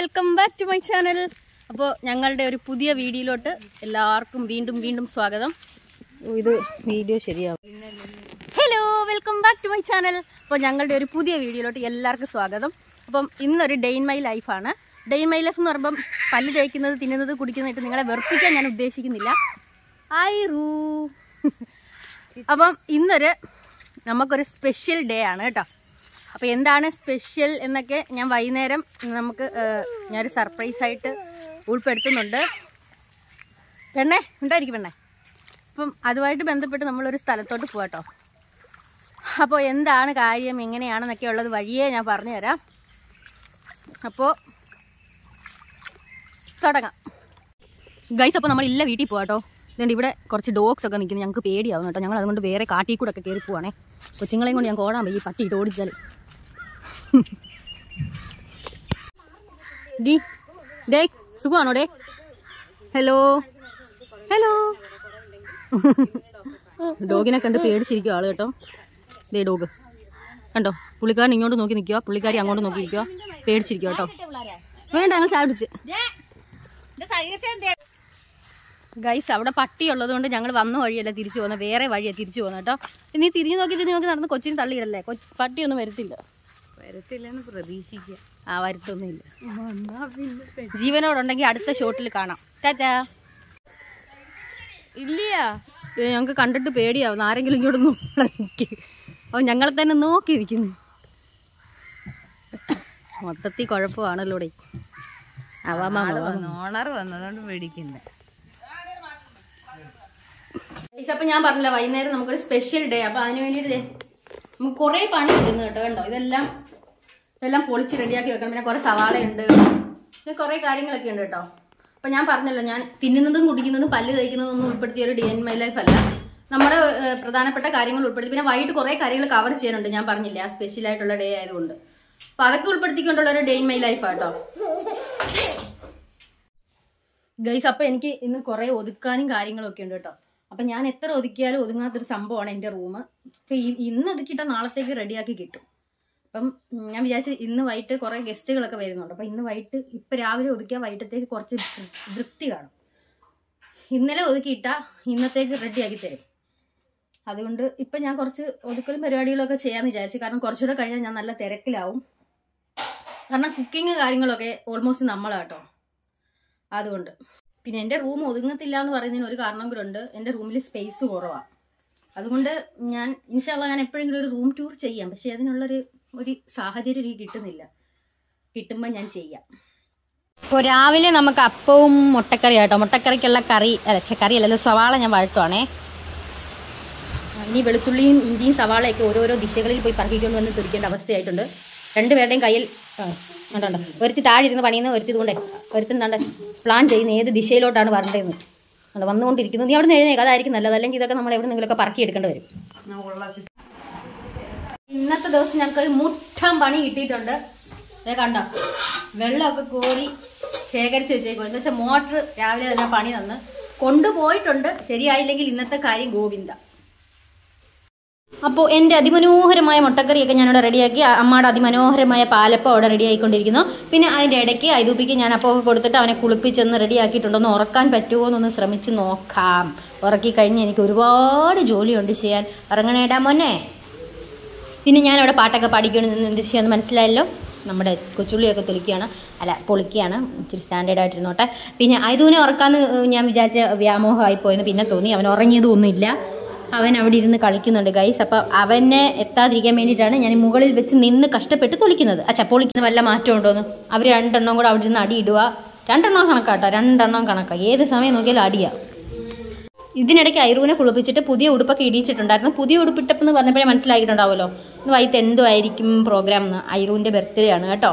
welcome back to my channel അപ്പോൾ ഞങ്ങളുടെ ഒരു പുതിയ വീഡിയോയിലോട്ട് എല്ലാവർക്കും വീണ്ടും വീണ്ടും സ്വാഗതം ഇത് വീഡിയോ ശരിയാവും hello welcome back to my channel അപ്പോൾ ഞങ്ങളുടെ ഒരു പുതിയ വീഡിയോയിലോട്ട് എല്ലാവർക്കും സ്വാഗതം അപ്പം ഇന്നൊരു ഡേ ഇൻ മൈ ലൈഫാണ് ഡേ ഇൻ മൈ ലൈഫ് എന്ന് പറയുമ്പം പല്ല് തേക്കുന്നത് തിന്നുന്നത് കുടിക്കുന്നതായിട്ട് നിങ്ങളെ വെറുപ്പിക്കാൻ ഞാൻ ഉദ്ദേശിക്കുന്നില്ല ഐ റൂ അപ്പം ഇന്നൊരു നമുക്കൊരു സ്പെഷ്യൽ ഡേ ആണ് കേട്ടോ അപ്പോൾ എന്താണ് സ്പെഷ്യൽ എന്നൊക്കെ ഞാൻ വൈകുന്നേരം നമുക്ക് ഏഹ്, ഞാനൊരു സർപ്രൈസ് ആയിട്ട് ഉൾപ്പെടുത്തുന്നുണ്ട് പെണ്ണേ ഉണ്ടായിരിക്കും പെണ്ണേ അപ്പം അതുമായിട്ട് ബന്ധപ്പെട്ട് നമ്മളൊരു സ്ഥലത്തോട്ട് പോകട്ടോ അപ്പോൾ എന്താണ് കാര്യം എങ്ങനെയാണെന്നൊക്കെ ഉള്ളത് വഴിയേ ഞാൻ പറഞ്ഞുതരാം അപ്പോൾ തുടങ്ങാം ഗൈസ് അപ്പോൾ നമ്മൾ ഇല്ല വീട്ടിൽ പോകാട്ടോ ഇതുകൊണ്ട് ഇവിടെ കുറച്ച് ഡോഗ്സ് ഒക്കെ നിൽക്കുന്നു ഞങ്ങൾക്ക് പേടിയാവും കേട്ടോ ഞങ്ങൾ അതുകൊണ്ട് വേറെ കാട്ടിൽ കൂടെ ഒക്കെ കയറി പോവാണേ കൊച്ചുങ്ങളെയും കൊണ്ട് ഞാൻ ഓടാൻ പോയി ഈ പട്ടി ഇട്ട് ഓടിച്ചാൽ ഡി ഡേ സുഖമാണോ ഡേ ഹലോ ഹലോ ഡോഗിനെ കണ്ട് പേടിച്ചിരിക്കുക ആള് കേട്ടോ ദേ ഡോഗ് കണ്ടോ പുള്ളിക്കാരൻ ഇങ്ങോട്ട് നോക്കി നിൽക്കുക പുള്ളിക്കാരി അങ്ങോട്ട് നോക്കി നിൽക്കുക പേടിച്ചിരിക്കുക കേട്ടോ വേണ്ട ഞങ്ങൾ ചായ പിടിച്ച് ഗൈസ് അവിടെ പട്ടി ഉള്ളത് കൊണ്ട് ഞങ്ങൾ വന്ന വഴിയല്ല തിരിച്ചു പോകുന്നത് വേറെ വഴിയാണ് തിരിച്ചു പോകുന്നത് കേട്ടോ നീ തിരിഞ്ഞു നോക്കി തിരിഞ്ഞു നോക്കി നടന്ന് കൊച്ചിന് തള്ളിയിടല്ലേ കൊ- പട്ടിയൊന്നും വരത്തില്ല വരത്തില്ലെന്ന് പ്രതീക്ഷിക്കുക ആ വരുത്തൊന്നുമില്ല ജീവനോടുണ്ടെങ്കിൽ അടുത്ത ഷോട്ടിൽ കാണാം ടാറ്റാ ഇല്ലയാ ഞങ്ങൾക്ക് കണ്ടിട്ട് പേടിയാവുന്നു ആരെങ്കിലും ഇങ്ങോട്ട് നോക്കി അപ്പോൾ ഞങ്ങളെ തന്നെ നോക്കി ഇരിക്കുന്നു മൊത്തത്തിൽ കുഴപ്പമാണല്ലോ ഇവിടെ അവാമാ ഓണർ വന്നതുകൊണ്ട് പേടിക്കണ്ട അപ്പൊ ഞാൻ പറഞ്ഞില്ല വൈകുന്നേരം നമുക്കൊരു സ്പെഷ്യൽ ഡേ അപ്പൊ അതിന് വേണ്ടിയിട്ട് ദേ നമുക്ക് കുറേ പണി ഇരുന്ന് കേട്ടോ കണ്ടോ ഇതെല്ലാം ഇതെല്ലാം പൊളിച്ച് റെഡിയാക്കി വെക്കണം പിന്നെ കുറെ സവാളയുണ്ട് പിന്നെ കുറെ കാര്യങ്ങളൊക്കെ ഉണ്ട് കേട്ടോ അപ്പൊ ഞാൻ പറഞ്ഞല്ലോ ഞാൻ തിന്നുന്നതും കുടിക്കുന്നതും പല്ല് തേക്കുന്നതും ഒന്നും ഉൾപ്പെടുത്തിയ ഒരു ഡി എൻ മൈ ലൈഫ് അല്ല നമ്മുടെ ഏഹ്, പ്രധാനപ്പെട്ട കാര്യങ്ങൾ ഉൾപ്പെടുത്തി പിന്നെ വൈകിട്ട് കുറെ കാര്യങ്ങൾ കവർ ചെയ്യാനുണ്ട് ഞാൻ പറഞ്ഞില്ലേ ആ സ്പെഷ്യൽ ആയിട്ടുള്ള ഡേ ആയതുകൊണ്ട് അപ്പൊ അതൊക്കെ ഉൾപ്പെടുത്തിക്കൊണ്ടുള്ള ഒരു ഡേ ഇൻ മൈ ലൈഫ് ആട്ടോ ഗൈസ് അപ്പൊ എനിക്ക് ഇന്ന് കുറെ ഒതുക്കാനും കാര്യങ്ങളും ഒക്കെ ഉണ്ട് കേട്ടോ അപ്പൊ ഞാൻ എത്ര ഒതുക്കിയാലും ഒതുങ്ങാത്തൊരു സംഭവമാണ് എൻ്റെ റൂം അപ്പൊ ഈ- ഇന്ന് ഒതുക്കിയിട്ട നാളത്തേക്ക് റെഡിയാക്കി കിട്ടും അപ്പം ഉം, ഞാൻ വിചാരിച്ചു ഇന്ന് വൈകിട്ട് കുറെ ഗസ്റ്റുകളൊക്കെ വരുന്നുണ്ട് അപ്പൊ ഇന്ന് വൈകിട്ട് ഇപ്പൊ രാവിലെ ഒതുക്കിയാൽ വൈകിട്ടത്തേക്ക് കുറച്ച് വൃ- വൃത്തി കാണും ഇന്നലെ ഒതുക്കിയിട്ട ഇന്നത്തേക്ക് റെഡിയാക്കി തരും അതുകൊണ്ട് ഇപ്പൊ ഞാൻ കുറച്ച് ഒതുക്കലും പരിപാടികളൊക്കെ ചെയ്യാന്ന് വിചാരിച്ചു കാരണം കുറച്ചുകൂടെ കഴിഞ്ഞാൽ ഞാൻ നല്ല തിരക്കിലാവും കാരണം കുക്കിങ് കാര്യങ്ങളൊക്കെ ഓൾമോസ്റ്റ് നമ്മളാട്ടോ അതുകൊണ്ട് പിന്നെ എൻ്റെ റൂം ഒതുങ്ങത്തില്ല എന്ന് പറയുന്നതിന് ഒരു കാരണം കൂടെ ഉണ്ട് എൻ്റെ റൂമിൽ സ്പേസ് കുറവാണ് അതുകൊണ്ട് ഞാൻ ഇൻഷാല്ല ഞാൻ എപ്പോഴെങ്കിലും ഒരു റൂം ടൂർ ചെയ്യാം പക്ഷെ അതിനുള്ളൊരു ഒരു സാഹചര്യം എനിക്ക് കിട്ടുന്നില്ല കിട്ടുമ്പോൾ ഞാൻ ചെയ്യാം ഇപ്പോൾ രാവിലെ നമുക്ക് അപ്പവും മുട്ടക്കറി ആട്ടോ മുട്ടക്കറിക്കുള്ള കറി അല്ല ഛെ, കറി അല്ലല്ലോ സവാള ഞാൻ വഴട്ടുവാണേ ഇനി വെളുത്തുള്ളിയും ഇഞ്ചിയും സവാളയൊക്കെ ഓരോരോ ദിശകളിൽ പോയി പറക്കിക്കൊണ്ട് വന്ന് തുടിക്കേണ്ട അവസ്ഥയായിട്ടുണ്ട് രണ്ടുപേരുടെയും കയ്യിൽ ആ, കണ്ടോ ഒരുത്തി താഴെ ഇരുന്ന് പണിയുന്ന ഒരുത്തി ഇതുകൊണ്ടേ ഒരുത്തും താണ്ട് പ്ലാൻ ചെയ്യുന്ന ഏത് ദിശയിലോട്ടാണ് വരേണ്ടതെന്ന് അത് വന്നുകൊണ്ടിരിക്കുന്നു നീ അവിടെ നിന്ന് എഴുന്നേക്ക് അതായിരിക്കും നല്ലത് അല്ലെങ്കിൽ ഇതൊക്കെ നമ്മൾ എവിടെ നിന്നെങ്കിലുമൊക്കെ പറക്കി എടുക്കേണ്ടി വരും ഇന്നത്തെ ദിവസം ഞങ്ങൾക്ക് ഒരു മുട്ടം പണി കിട്ടിയിട്ടുണ്ട് ദേ കണ്ടോ വെള്ളമൊക്കെ കോരി ശേഖരിച്ച് വെച്ചേക്കും എന്ന് വെച്ചാൽ മോട്ടർ രാവിലെ തന്നെ പണി തന്ന് കൊണ്ടുപോയിട്ടുണ്ട് ശരിയായില്ലെങ്കിൽ ഇന്നത്തെ കാര്യം ഗോവിന്ദ അപ്പോൾ എൻ്റെ അതിമനോഹരമായ മുട്ടക്കറിയൊക്കെ ഞാനിവിടെ റെഡിയാക്കി അ- അമ്മയുടെ അതിമനോഹരമായ പാലപ്പം അവിടെ റെഡി ആയിക്കൊണ്ടിരിക്കുന്നു പിന്നെ അതിൻ്റെ ഇടയ്ക്ക് ഐതൂപ്പിക്ക് ഞാൻ അപ്പോൾ കൊടുത്തിട്ട് അവനെ കുളിപ്പിച്ചൊന്ന് റെഡിയാക്കിയിട്ടുണ്ടോ ഉറക്കാൻ പറ്റുമോ എന്നൊന്ന് ശ്രമിച്ച് നോക്കാം ഉറക്കി കഴിഞ്ഞ് എനിക്ക് ഒരുപാട് ജോലിയുണ്ട് ചെയ്യാൻ ഇറങ്ങണേടാ മോനെ പിന്നെ ഞാൻ അവിടെ പാട്ടൊക്കെ പാടിക്കൊണ്ട് നിന്ന് എന്ത് ചെയ്യാന്ന് മനസ്സിലായല്ലോ നമ്മുടെ കൊച്ചുള്ളിയൊക്കെ തൊലിക്കുകയാണ് അല്ല പൊളിക്കുകയാണ് ഇച്ചിരി സ്റ്റാൻഡേർഡ് ആയിട്ടിരുന്നോട്ടെ പിന്നെ ഐതൂനെ ഉറക്കാന്ന് ഞാൻ വിചാരിച്ച വ്യാമോഹമായി പോയെന്ന് പിന്നെ തോന്നി അവൻ ഉറങ്ങിയതും ഒന്നുമില്ല അവൻ അവിടെ ഇരുന്ന് കളിക്കുന്നുണ്ട് ഗൈസ് അപ്പം അവനെ എത്താതിരിക്കാൻ വേണ്ടിയിട്ടാണ് ഞാൻ മുകളിൽ വെച്ച് നിന്ന് കഷ്ടപ്പെട്ട് തൊളിക്കുന്നത് അച്ഛാ പൊളിക്കുന്ന വല്ല മാറ്റം ഉണ്ടോന്ന് അവർ രണ്ടെണ്ണം കൂടെ അവിടെ ഇരുന്ന് അടി ഇടുക രണ്ടെണ്ണം കണക്കാട്ടോ രണ്ടെണ്ണം കണക്കാ ഏത് സമയം നോക്കിയാലും അടിയാ ഇതിനിടയ്ക്ക് ഐറൂനെ കുളിപ്പിച്ചിട്ട് പുതിയ ഉടുപ്പൊക്കെ ഇടിയിച്ചിട്ടുണ്ടായിരുന്നു പുതിയ ഉടുപ്പിട്ടപ്പെന്ന് പറഞ്ഞപ്പോഴേ മനസ്സിലായിട്ടുണ്ടാവുമല്ലോ ഇന്ന് വൈകിട്ട് എന്തോ ആയിരിക്കും പ്രോഗ്രാം എന്ന് ഐറൂൻ്റെ ബർത്ത്ഡേ ആണ് കേട്ടോ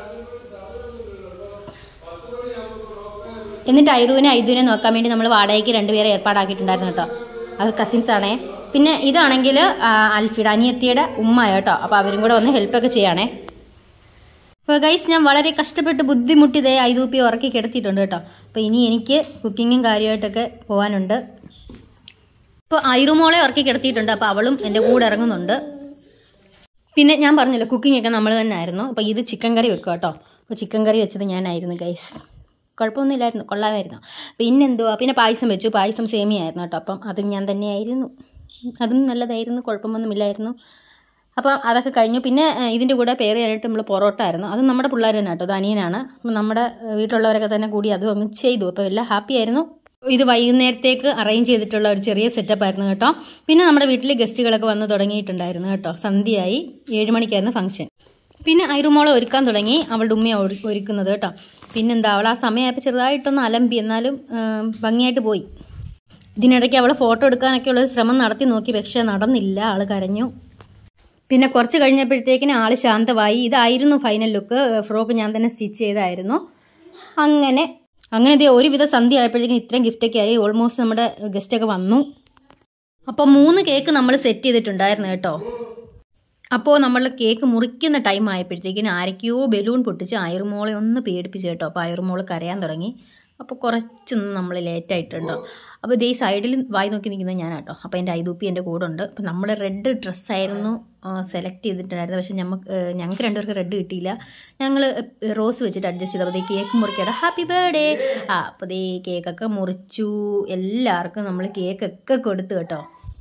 എന്നിട്ട് ഐറൂനെ ഐദുവിനെ നോക്കാൻ വേണ്ടി നമ്മൾ വാടകയ്ക്ക് രണ്ടുപേരെ ഏർപ്പാടാക്കിയിട്ടുണ്ടായിരുന്നു കേട്ടോ അത് കസിൻസ് ആണേ പിന്നെ ഇതാണെങ്കിൽ അൽഫിയുടെ അനിയത്തിയുടെ ഉമ്മ കേട്ടോ അപ്പോൾ അവരും കൂടെ വന്ന് ഹെൽപ്പൊക്കെ ചെയ്യാണേ അപ്പോൾ ഗൈസ് ഞാൻ വളരെ കഷ്ടപ്പെട്ട് ബുദ്ധിമുട്ടി ഇതേ ഐതൂപ്പി ഉറക്കി കിടത്തിയിട്ടുണ്ട് കേട്ടോ അപ്പോൾ ഇനി എനിക്ക് കുക്കിങ്ങും കാര്യമായിട്ടൊക്കെ പോകാനുണ്ട് ഇപ്പോൾ ഐറുമോളെ ഉറക്കി കിടത്തിയിട്ടുണ്ട് അപ്പോൾ അവളും എൻ്റെ കൂടെ ഇറങ്ങുന്നുണ്ട് പിന്നെ ഞാൻ പറഞ്ഞല്ലോ കുക്കിംഗ് ഒക്കെ നമ്മൾ തന്നെ ആയിരുന്നു അപ്പോൾ ഇത് ചിക്കൻ കറി വെക്കുക കേട്ടോ അപ്പോൾ ചിക്കൻ കറി വെച്ചത് ഞാനായിരുന്നു ഗൈസ് കുഴപ്പമൊന്നുമില്ലായിരുന്നു കൊള്ളാമായിരുന്നു പിന്നെ എന്തുവാ പിന്നെ പായസം വെച്ചു പായസം സേമിയായിരുന്നു കേട്ടോ അപ്പം അതും ഞാൻ തന്നെയായിരുന്നു അതും നല്ലതായിരുന്നു കുഴപ്പമൊന്നുമില്ലായിരുന്നു അപ്പോൾ അതൊക്കെ കഴിഞ്ഞു പിന്നെ ഏഹ്, ഇതിൻ്റെ കൂടെ പേര് കഴിഞ്ഞിട്ട് നമ്മൾ പൊറോട്ട ആയിരുന്നു അത് നമ്മുടെ പിള്ളേർ തന്നെ കേട്ടോ അത് അനിയനാണ് അപ്പം നമ്മുടെ ഏഹ്, വീട്ടിലുള്ളവരൊക്കെ തന്നെ കൂടി അതും അങ്ങ് ചെയ്തു അപ്പോൾ എല്ലാം ഹാപ്പി ആയിരുന്നു ഇത് വൈകുന്നേരത്തേക്ക് അറേഞ്ച് ചെയ്തിട്ടുള്ള ഒരു ചെറിയ സെറ്റപ്പ് ആയിരുന്നു കേട്ടോ പിന്നെ നമ്മുടെ വീട്ടിൽ ഗസ്റ്റുകളൊക്കെ വന്ന് തുടങ്ങിയിട്ടുണ്ടായിരുന്നു കേട്ടോ സന്ധ്യയായി ഏഴ് മണിക്കായിരുന്നു ഫംഗ്ഷൻ പിന്നെ ഐറുമോളെ ഒരുക്കാൻ തുടങ്ങി അവളുടെ ഉമ്മയാണ് ഒരു- ഒരുക്കുന്നത് കേട്ടോ പിന്നെന്താ അവൾ ആ സമയമായപ്പോൾ ചെറുതായിട്ടൊന്ന് അലമ്പി എന്നാലും ഏം, ഭംഗിയായിട്ട് പോയി ഇതിനിടയ്ക്ക് അവളെ ഫോട്ടോ എടുക്കാനൊക്കെ ഉള്ള ശ്രമം നടത്തി നോക്കി പക്ഷേ നടന്നില്ല ആൾ കരഞ്ഞു പിന്നെ കുറച്ച് കഴിഞ്ഞപ്പോഴത്തേക്കിന് ആൾ ശാന്തമായി ഇതായിരുന്നു ഫൈനൽ ലുക്ക് ഫ്രോക്ക് ഞാൻ തന്നെ സ്റ്റിച്ച് ചെയ്തായിരുന്നു അങ്ങനെ അങ്ങനെ ഇതേ ഒരുവിധ സന്ധ്യ ആയപ്പോഴത്തേക്കും ഇത്രയും ഗിഫ്റ്റൊക്കെ ആയി ഓൾമോസ്റ്റ് നമ്മുടെ ഗസ്റ്റൊക്കെ വന്നു അപ്പോൾ മൂന്ന് കേക്ക് നമ്മൾ സെറ്റ് ചെയ്തിട്ടുണ്ടായിരുന്നു കേട്ടോ അപ്പോൾ നമ്മൾ കേക്ക് മുറിക്കുന്ന ടൈം ആയപ്പോഴത്തേക്കിന് ആരൊക്കെയോ ബലൂൺ പൊട്ടിച്ച് അയറുമോളെ ഒന്ന് പേടിപ്പിച്ചു കേട്ടോ അപ്പോൾ അയറുമോള് കരയാൻ തുടങ്ങി അപ്പോൾ കുറച്ചൊന്ന് നമ്മൾ ലേറ്റ് ആയിട്ടുണ്ടോ അപ്പോൾ ഇതേ സൈഡിൽ വായി നോക്കി നിൽക്കുന്നത് ഞാൻ കേട്ടോ അപ്പോൾ എൻ്റെ ഐദൂപ്പി എൻ്റെ കൂടെ ഉണ്ട് അപ്പോൾ നമ്മൾ റെഡ് ഡ്രസ്സായിരുന്നു സെലക്ട് ചെയ്തിട്ടുണ്ടായിരുന്നത് പക്ഷേ ഞമ്മക്ക് ഞങ്ങൾക്ക് രണ്ടുപേർക്ക് റെഡ് കിട്ടിയില്ല ഞങ്ങൾ റോസ് വെച്ചിട്ട് അഡ്ജസ്റ്റ് ചെയ്തപ്പോൾ ദേ കേക്ക് മുറിക്കാതെ ഹാപ്പി ബർത്ത്ഡേ ആ അപ്പോൾ ദേ കേക്കൊക്കെ മുറിച്ചു എല്ലാവർക്കും നമ്മൾ കേക്കൊക്കെ കൊടുത്തു കേട്ടോ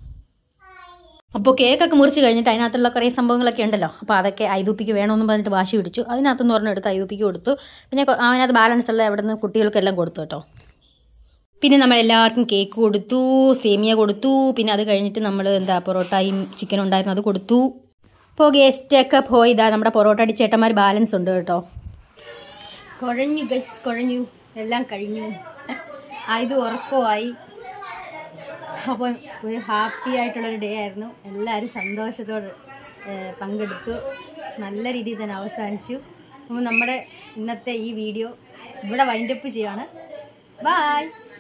അപ്പോൾ കേക്കൊക്കെ മുറിച്ച് കഴിഞ്ഞിട്ട് അതിനകത്തുള്ള കുറേ സംഭവങ്ങളൊക്കെ ഉണ്ടല്ലോ അപ്പോൾ അതൊക്കെ ഐദൂപ്പിക്ക് വേണമെന്ന് പറഞ്ഞിട്ട് വാശി പിടിച്ചു അതിനകത്തുനിന്ന് ഒരെണ്ണം എടുത്ത് ഐദൂപ്പിക്ക് കൊടുത്തു പിന്നെ കൊ- അതിനകത്ത് ബാലൻസ് ഉള്ള അവിടെ നിന്ന് കുട്ടികൾക്കെല്ലാം കൊടുത്തു കേട്ടോ പിന്നെ നമ്മൾ എല്ലാവർക്കും കേക്ക് കൊടുത്തു സേമിയ കൊടുത്തു പിന്നെ അത് കഴിഞ്ഞിട്ട് നമ്മൾ എന്താ പൊറോട്ടയും ചിക്കനും ഉണ്ടായിരുന്നു അത് കൊടുത്തു ഇപ്പോൾ ഗസ്റ്റൊക്കെ പോയി ഇതാ നമ്മുടെ പൊറോട്ട അടി ചേട്ടന്മാർ ബാലൻസ് ഉണ്ട് കേട്ടോ കുഴഞ്ഞു ഗൈസ് കുഴഞ്ഞു എല്ലാം കഴിഞ്ഞു ആയത് ഉറക്കമായി അപ്പോൾ ഒരു ഹാപ്പി ആയിട്ടുള്ളൊരു ഡേ ആയിരുന്നു എല്ലാവരും സന്തോഷത്തോടെ ഏഹ്, പങ്കെടുത്തു നല്ല രീതിയിൽ തന്നെ അവസാനിച്ചു അപ്പോൾ നമ്മുടെ ഇന്നത്തെ ഈ വീഡിയോ ഇവിടെ വൈൻഡപ്പ് ചെയ്യാണ് ബായ്